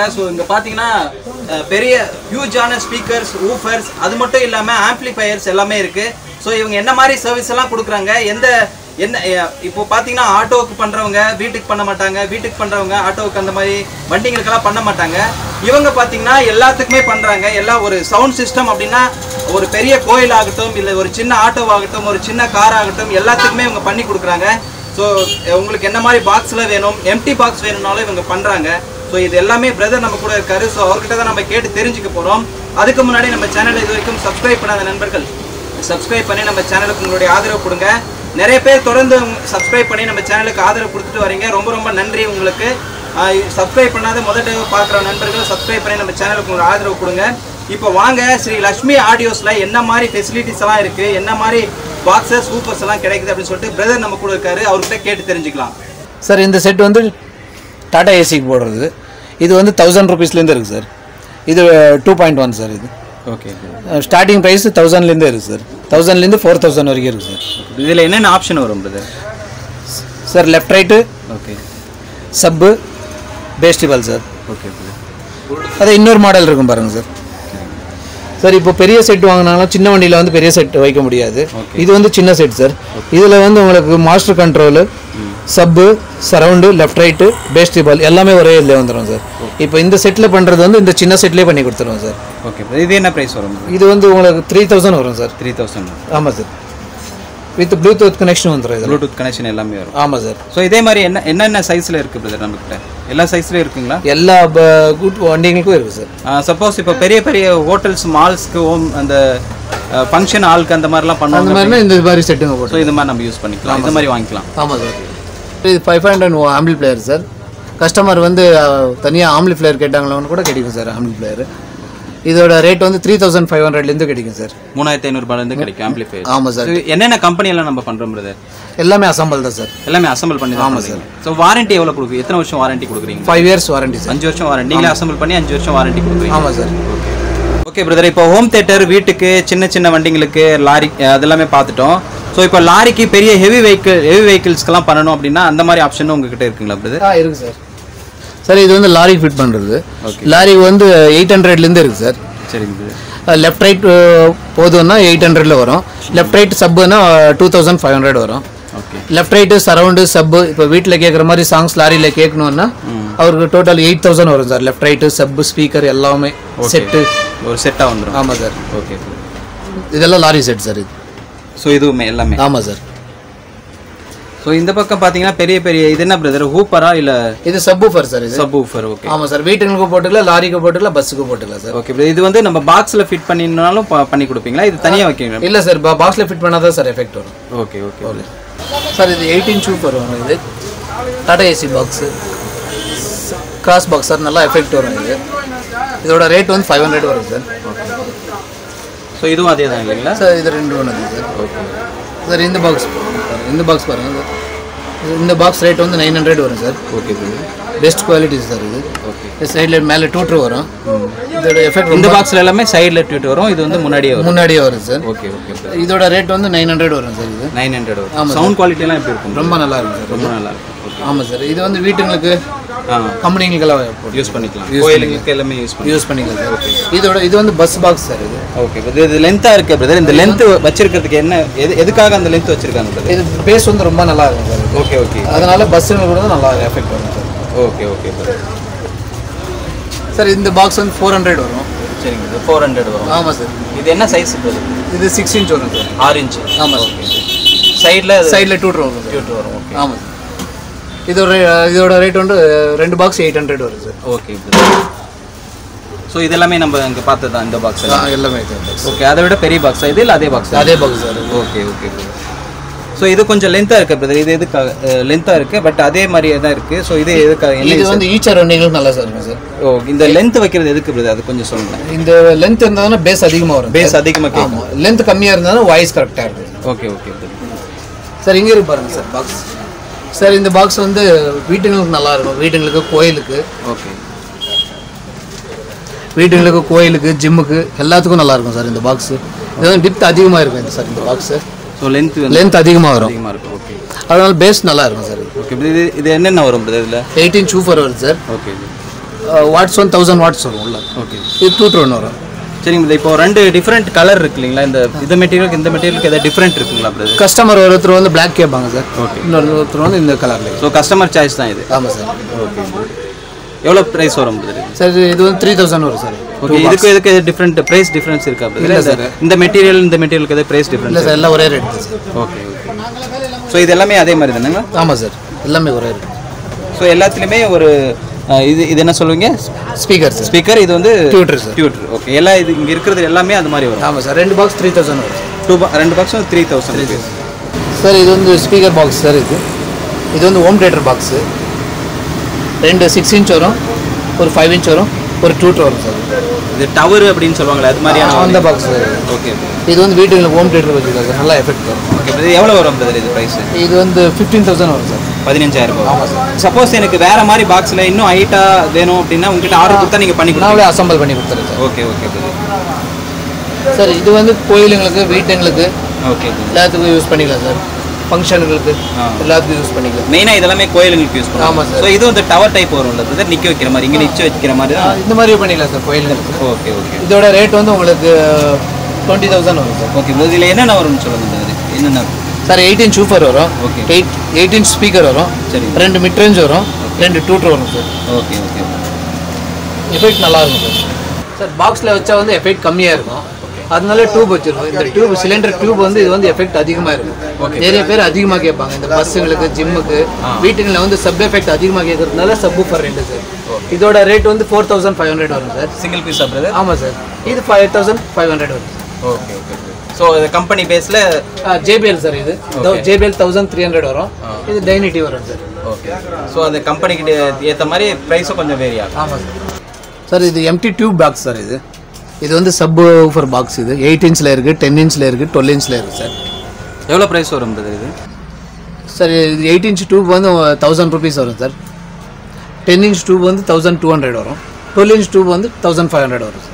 So இங்கே பார்த்தீங்கன்னா அஹ், பெரிய ஹியூஜான ஸ்பீக்கர்ஸ் ஊஃபர்ஸ் அது மட்டும் இல்லாமல் ஆம்ப்ளிஃபயர்ஸ் எல்லாமே இருக்குது ஸோ இவங்க என்ன மாதிரி சர்வீஸ் எல்லாம் கொடுக்குறாங்க எந்த என்ன அஹ், இப்போ பார்த்தீங்கன்னா ஆட்டோவுக்கு பண்ணுறவங்க வீட்டுக்கு பண்ண மாட்டாங்க வீட்டுக்கு பண்ணுறவங்க ஆட்டோவுக்கு அந்த மாதிரி வண்டிங்களுக்கெல்லாம் பண்ண மாட்டாங்க இவங்க பார்த்தீங்கன்னா எல்லாத்துக்குமே பண்ணுறாங்க எல்லாம் ஒரு சவுண்ட் சிஸ்டம் அப்படின்னா ஒரு பெரிய கோயில் ஆகட்டும் இல்லை ஒரு சின்ன ஆட்டோவாகட்டும் ஒரு சின்ன கார் ஆகட்டும் எல்லாத்துக்குமே இவங்க பண்ணி கொடுக்குறாங்க ஸோ உங்களுக்கு என்ன மாதிரி பாக்ஸில் வேணும் எம்டி பாக்ஸ் வேணும்னாலும் இவங்க பண்ணுறாங்க ஸோ இது எல்லாமே பிரதர் நம்ம கூட இருக்காரு ஸோ அவர்கிட்ட தான் நம்ம கேட்டு தெரிஞ்சுக்க போகிறோம் அதுக்கு முன்னாடி நம்ம சேனலை இது வரைக்கும் சப்ஸ்கிரைப் பண்ணாத நண்பர்கள் சப்ஸ்கிரைப் பண்ணி நம்ம சேனலுக்கு உங்களுடைய ஆதரவு கொடுங்க நிறைய பேர் தொடர்ந்து சப்ஸ்கிரைப் பண்ணி நம்ம சேனலுக்கு ஆதரவு கொடுத்துட்டு வரீங்க ரொம்ப ரொம்ப நன்றி உங்களுக்கு சப்ஸ்கிரைப் பண்ணாத முதல் தடவை பார்க்குற நண்பர்கள் சப்ஸ்கிரைப் பண்ணி நம்ம சேனலுக்கு உங்களோட ஆதரவு கொடுங்க இப்போ வாங்க ஸ்ரீ லக்ஷ்மி ஆடியோஸில் என்ன மாதிரி ஃபெசிலிட்டிஸ் எல்லாம் இருக்குது என்ன மாதிரி பாக்ஸஸ் சூப்பர்ஸ் எல்லாம் கிடைக்குது அப்படின்னு சொல்லிட்டு பிரதர் நம்ம கூட இருக்காரு அவர்கிட்ட கேட்டு தெரிஞ்சுக்கலாம் சார் இந்த செட் வந்து டாடா ஏசிக்கு போடுறது இது வந்து தௌசண்ட் ருபீஸ்லேருந்து இருக்குது சார் இது டூ பாயிண்ட் ஒன் சார் இது ஓகே ஸ்டார்டிங் ப்ரைஸ் தௌசண்ட்லேருந்து இருக்குது சார் தௌசண்ட்லேருந்து ஃபோர் தௌசண்ட் வரைக்கும் இருக்குது சார் இதில் என்னென்ன ஆப்ஷன் வரும் brother sir left right okay sub பேஸ்டிவல் சார் ஓகே அது இன்னொரு மாடல் இருக்கும் பாருங்க சார் சார் இப்போ பெரிய செட் வாங்கினாலும் சின்ன வண்டியில் வந்து பெரிய செட் வைக்க முடியாது இது வந்து சின்ன செட் சார் இதில் வந்து உங்களுக்கு master control sub surround left right பேஸ்டிபால் எல்லாமே ஒரே இதில் வந்துடும் சார் இப்போ இந்த செட்டில் பண்ணுறது வந்து இந்த சின்ன செட்லேயே பண்ணி கொடுத்துருவோம் சார் ஓகே இது என்ன ப்ரைஸ் வரும் இது வந்து உங்களுக்கு த்ரீ தௌசண்ட் வரும் சார் த்ரீ தௌசண்ட் ஆமாம் சார் வித் ப்ளூடூத் கனெக்ஷன் வந்துடும் இதில் ப்ளூடூத் கனெக்ஷன் எல்லாமே வரும் ஆமாம் சார் ஸோ இதே மாதிரி என்ன என்னென்ன சைஸில் இருக்குது பிரதர் நம்மக்கிட்ட எல்லா சைஸ்லையும் இருக்குங்களா எல்லா குட் வண்டிங்களுக்கும் இருக்குது சார் சப்போஸ் இப்போ பெரிய பெரிய ஹோட்டல்ஸ் மால்ஸ்க்கு ஹோம் அந்த ஃபங்க்ஷன் ஆளுக்கு அந்த மாதிரிலாம் அந்த பண்ணுவாங்க மாதிரினா இந்த மாதிரி செட்டுங்க போட்டு ஸோ இது மாதிரி நம்ம யூஸ் பண்ணிக்கலாம் இந்த மாதிரி வாங்கிக்கலாம் ஆமாம் சார் இது ஃபைவ் ஹண்ட்ரட் ஆம்பிள் பிளேயர் சார் கஸ்டமர் வந்து தனியாக ஆம்பிள் பிளேயர் கேட்டாங்களோன்னு கூட கிடைக்கும் சார் ஆம்பிள் பிளேயர் இதோட ரேட் வந்து த்ரீ தௌசண்ட் ஃபைவ் ஹண்ட்ரட்லேருந்து கிடைக்கும் சார் மூணாயிரத்தி ஐநூறுபாலேருந்து கிடைக்கும் ஆம்பிளிஃபையர் ஆமாம் சார் என்னென்ன கம்பெனியெல்லாம் நம்ம பண்ணுறோம் பிரதர் எல்லாமே அசம்பிள் தான் சார் எல்லாமே அசம்பிள் பண்ணி தான் சார் ஸோ வாரண்டி எவ்வளோ கொடுக்குறீங்க எத்தனை வருஷம் வாரண்டி கொடுக்குறீங்க ஃபைவ் இயர்ஸ் வாரண்டி சார் அஞ்சு வருஷம் வாரண்டி நீங்களே அசம்பிள் பண்ணி அஞ்சு வருஷம் வாரண்டி கொடுக்குறீங்க ஆமாம் சார் ஓகே பிரதர் இப்போ ஹோம் தேட்டர் வீட்டுக்கு சின்ன சின்ன வண்டிங்களுக்கு லாரி அஹ் அதெல்லாமே பார்த்துட்டோம் ஸோ இப்போ லாரிக்கு பெரிய ஹெவி வெஹிக்கிள் ஹெவி வெஹிக்கிள்ஸ்க்கெல்லாம் பண்ணணும் அப்படின்னா அந்த மாதிரி ஆப்ஷன் உங்ககிட்ட இருக்குங்களா பிரதர் ஆ இருக்குது சார் சார் இது வந்து லாரி ஃபிட் பண்ணுறது லாரி வந்து எயிட் ஹண்ட்ரட்லேருந்து இருக்குது சார் சரிங்க பிரதர் லெஃப்ட் ரைட் போதும்னா எயிட் ஹண்ட்ரடில் வரும் லெஃப்ட் ரைட் சப்புனா டூ தௌசண்ட் ஃபைவ் ஹண்ட்ரட் வரும் okay left right surround sub இப்போ வீட்டில் கேட்குற மாதிரி சாங்ஸ் லாரியில் கேட்கணுன்னா அவருக்கு டோட்டல் எயிட் தௌசண்ட் வரும் sir left right sub speaker எல்லாமே செட்டு ஒரு செட்டாக வந்துடும் ஆமாம் சார் ஓகே இதெல்லாம் லாரி செட் சார் இது ஸோ இதுவுமே எல்லாமே ஆமாம் சார் ஸோ இந்த பக்கம் பார்த்தீங்கன்னா பெரிய பெரிய இது என்ன பிரதர் ஹூப்பரா இல்லை இது சப்பூஃபர் சார் இது சப் ஊஃபர் ஓகே ஆமாம் சார் வீட்டுங்களுக்கு போட்டுக்கலாம் லாரிக்கு போட்டுக்கலாம் பஸ்ஸுக்கு போட்டுக்கலாம் சார் ஓகே இது வந்து நம்ம பாக்ஸில் ஃபிட் பண்ணினாலும் ப- பண்ணி கொடுப்பீங்களா இது தனியாக வைக்கீங்களா இல்லை சார் பாக்ஸில் ஃபிட் பண்ணால் தான் சார் எஃபெக்ட் வரும் ஓகே ஓகே சார் இது எயிட்டீன் சூப் வரும் இது Tata Ace box cross box sir நல்லா எஃபெக்ட் வரும் இது இதோட ரேட் வந்து ஃபைவ் ஹண்ட்ரட் வரும் சார் ஸோ இதுவும் அதே தான் இல்லைங்களா சார் இது ரெண்டு ஒன்று சார் ஓகே சார் இந்த பாக்ஸ் இந்த பாக்ஸ் பாருங்கள் சார் இது- இந்த பாக்ஸ் ரேட் வந்து நைன் ஹண்ட்ரட் வரும் sir okay brother best quality sir இது ஓகே சைடில் மேலே டூட்ரு வரும் இதோட எஃபெக்ட் இந்த ரொம்ப பாக்ஸில் எல்லாமே சைடில் ட்வீட் வரும் இது வந்து முன்னாடியே வரும் முன்னாடியே வரும் சார் ஓகே ஓகே இதோட ரேட் வந்து நைன் ஹண்ட்ரட் வரும் சார் இது நைன் ஹண்ட்ரட் வரும் சவுண்ட் குவாலிட்டிலாம் எப்படி இருக்கும் ரொம்ப நல்லா இருக்கும் சார் ரொம்ப நல்லா இருக்கும் ஓகே ஆமாம் சார் இது வந்து வீட்டுங்களுக்கு ஆ கம்பெனிங்களுக்கெல்லாம் போட்டு யூஸ் பண்ணிக்கலாம் கோயிலுக்கு எல்லாமே யூஸ் பண்ணி யூஸ் பண்ணிக்கலாம் சார் இதோட இது வந்து பஸ் பாக்ஸ் சார் இது ஓகே இது இது லென்த்தாக இருக்கு பிரதர் இந்த லென்த் வச்சிருக்கிறதுக்கு என்ன எது எதுக்காக அந்த லென்த் வச்சிருக்காங்க பிரதர் இது பேஸ் வந்து ரொம்ப நல்லா இருக்கும் சார் இது. ஓகே ஓகே அதனால பஸ்ஸுங்க கூட நல்லா எஃபெக்ட் வரும் sir okay okay brother sir இந்த பாக்ஸ் வந்து ஃபோர் ஹண்ட்ரட் வரும் சரிங்க இது ஃபோர் ஹண்ட்ரட் வரும் ஆமாம் சார் இது என்ன சைஸ் பிரதர் இது சிக்ஸ் இன்ச் வரும் சார் ஆறு இன்ச்சு ஆமாம் சார் சைடில் சைடில் டூ வரும் சார் டியூட் வரும் ஓகே ஆமாம் சார் இதோட இதோட ரேட் வந்து ரெண்டு பாக்ஸ் எயிட் ஹண்ட்ரட் வரும் சார் ஓகே ஸோ இது எல்லாமே நம்ம இங்கே பார்த்தது தான் இந்த பாக்ஸ் ஆ, எல்லாமே பாக்ஸ் ஓகே அதை விட பெரிய பாக்ஸா இது இல்லை அதே பாக்ஸ் அதே box sir okay okay so இது கொஞ்சம் லென்த்தாக இருக்குது பிரதர் இது எதுக்காக லென்த்தாக இருக்குது பட் அதே மாதிரியே தான் இருக்குது ஸோ இது எதுக்காக என்ன இது வந்து ஈச்சர் வண்டிகளும் நல்லா சார் இருக்கும் சார் ஓ இந்த லென்த் வைக்கிறது எதுக்கு பிரதர் அது கொஞ்சம் சொல்லுங்கள் இந்த லென்த் இருந்தாலும் பேஸ் அதிகமாக வரும் பேஸ் அதிகமாக கேட்கும் ஆமாம் லென்த் கம்மியாக இருந்தாலும் வாய்ஸ் கரெக்டாக இருக்கும் ஓகே ஓகே பிரதர் சார் இங்கே இருக்கு பாருங்க சார் பாக்ஸ் சார் இந்த பாக்ஸ் வந்து வீட்டுங்களுக்கு நல்லா இருக்கும் வீட்டுங்களுக்கு கோயிலுக்கு ஓகே வீட்டுங்களுக்கு கோயிலுக்கு ஜிம்முக்கு எல்லாத்துக்கும் நல்லா இருக்கும் சார் இந்த பாக்ஸ் இது வந்து டிப்த் அதிகமாக இருக்கும் இந்த சார் இந்த பாக்ஸ் ஸோ லென்த் வந்து லென்த் அதிகமாக வரும் அதிகமாக இருக்கும் ஓகே அதனால பேஸ் நல்லா இருக்கும் சார் ஓகே இது இது என்னென்ன வரும் பிரதர் இதில் எயிட்டீன் சூப்பர் வருது sir okay watts one thousand watts வரும் உள்ள ஓகே இது டூ ட்ரோன் வரும் சரிங்க brother. இப்போ ரெண்டு டிஃப்ரெண்ட் கலர் இருக்கு இல்லைங்களா இந்த இந்த மெட்டீரியலுக்கு இந்த மெட்டீரியலுக்கு ஏதாவது டிஃப்ரெண்ட் இருக்குங்களா பிரதர் கஸ்டமர் ஒருத்தர் வந்து பிளாக் கேட்பாங்க சார் Okay. இன்னொருத்தர் வந்து இந்த கலரில் ஸோ கஸ்டமர் சாய்ஸ் தான் இது ஆமாம் சார் எவ்வளோ ப்ரைஸ் வரும் பிரதர் சார் இது வந்து த்ரீ தௌசண்ட் வரும் சார் ஓகே இதுக்கு இதுக்கு டிஃப்ரெண்ட் ப்ரைஸ் டிஃப்ரென்ஸ் இருக்கா brother? இல்ல இந்த- இந்த மெட்டீரியல் இந்த மெட்டீரியலுக்கு ஏதாவது ப்ரைஸ் இல்லை டிஃப்ரென்ஸ் சார் எல்லாம் ஒரே ரேட் தான் சார் ஓகே ஓகே ஸோ இது எல்லாமே அதே மாதிரி தானேங்களா ஆமாம் சார் எல்லாமே ஒரே ரேட் ஸோ எல்லாத்துலேயுமே ஒரு அஹ், இது இது என்ன சொல்லுவீங்க ஸ்பீக்கர் சார் ஸ்பீக்கர் இது வந்து Tutor, sir. டியூட்டர் ஓகே எல்லா இது இங்கே இருக்கிறது எல்லாமே அது மாதிரி வரும் ஆமாம் சார் ரெண்டு பாக்ஸ் த்ரீ தௌசண்ட் வரும் சார் டூ ரெண்டு பாக்ஸும் த்ரீ தௌசண்ட் ருபீஸ் சார் இது வந்து ஸ்பீக்கர் பாக்ஸ் சார் இது இது வந்து ஹோம் தேட்டர் பாக்ஸு ரெண்டு சிக்ஸ் இன்ச் வரும் ஒரு ஃபைவ் இன்ச் வரும் ஒரு டூ வரும் சார் இது டவர் அப்படின்னு சொல்லுவாங்களே அது மாதிரியான அந்த பாக்ஸ் ஓகே இது வந்து வீட்டுக்கு ஹோம் தேட்டர் வச்சுருக்காங்க சார் நல்லா எஃபெக்ட் வரும் ஓகே இது எவ்வளோ வரும் பிரதர் இது ப்ரைஸ் இது வந்து ஃபிஃப்டீன் தௌசண்ட் வரும் சார் பதினஞ்சாயிரம் ரூபாய் ஆமாம் சார் சப்போஸ் எனக்கு வேற மாதிரி பாக்ஸில் இன்னும் ஹைட்டாக வேணும் அப்படின்னா உங்ககிட்ட ஆர்டர் கொடுத்தா நீங்கள் பண்ணி கொடுங்க நாங்களே அசம்பிள் பண்ணி கொடுத்துறேன் sir okay okay brother sir இது வந்து கோயிலுங்களுக்கு வீட்டுங்களுக்கு ஓகே எல்லாத்துக்கும் யூஸ் பண்ணிக்கலாம் சார் ஃபங்க்ஷனுங்களுக்கு ஆ. எல்லாத்துக்கும் யூஸ் பண்ணிக்கலாம் மெயினாக இதெல்லாமே கோயிலுங்களுக்கு யூஸ் பண்ணுவோம் ஆமா sir. ஸோ இது வந்து டவர் டைப் வரும்ல பிரதர் நிற்க வைக்கிற மாதிரி இங்கே நிச்சயம் வைக்கிற மாதிரி தான் இந்த மாதிரி பண்ணிக்கலாம் சார் கோயிலுங்களுக்கு ஓகே ஓகே இதோட ரேட் வந்து உங்களுக்கு டுவெண்ட்டி தௌசண்ட் வரும் சார் ஓகே இதில் என்னென்ன வரும்னு சொல்லுங்க பிரதர் என்னென்ன சார் எயிட் இன்ச் சூஃபர் வரும் Okay. Eight eight inch speaker வரும் சரி ரெண்டு மிட் ரேஞ்ச் வரும் ரெண்டு டூட்டர் வரும் சார் ஓகே ஓகே எஃபெக்ட் நல்லா இருக்கும் சார் சார் பாக்ஸில் வச்சா வந்து எஃபெக்ட் கம்மியாக இருக்கும் அதனால டியூப் வச்சிருக்கோம் இந்த டியூப் சிலிண்டர் டியூப் வந்து இது வந்து எஃபெக்ட் அதிகமாக இருக்கும் Okay. நிறைய பேர் அதிகமாக கேட்பாங்க இந்த பஸ்ஸுங்களுக்கு ஜிம்முக்கு வீட்டுங்களில் வந்து சப் எஃபெக்ட் அதிகமாக கேட்கறதுனால சப் ஃபர் ரெண்டு சார் இதோட ரேட் வந்து ஃபோர் தௌசண்ட் ஃபைவ் ஹண்ட்ரட் வரும் சார் சிங்கிள் பீஸா பிரதர் ஆமாம் சார் இது ஃபைவ் தௌசண்ட் ஃபைவ் ஹண்ட்ரட் வரும் ஓகே ஓகே ஸோ கம்பெனி பேஸில் ஜேபிஎல் சார் இது ஜேபிஎல் தௌசண்ட் த்ரீ ஹண்ட்ரட் வரும் இது டைனிட்டி வரும் சார் ஓகே ஸோ அந்த கம்பெனிக்கு ஏற்ற மாதிரி ப்ரைஸும் கொஞ்சம் வேரி ஆகும் ஆமாம் சார் சார் இது எம்டி டியூப் பாக்ஸ் சார் இது இது வந்து சப் ஊஃபர் பாக்ஸ் இது எயிட் இன்ச்சில் இருக்குது டென் இன்ச்சில் இருக்குது டுவெல் இன்ச்சில் இருக்குது சார் எவ்வளோ ப்ரைஸ் வரும் பிரதர் இது சார் இது எயிட் இன்ச் டியூப் வந்து தௌசண்ட் ருபீஸ் வரும் சார் டென் இன்ச் டியூப் வந்து தௌசண்ட் டூ ஹண்ட்ரட் வரும் டுவெல் இன்ச் டியூப் வந்து தௌசண்ட் ஃபைவ் ஹண்ட்ரட் வரும் சார்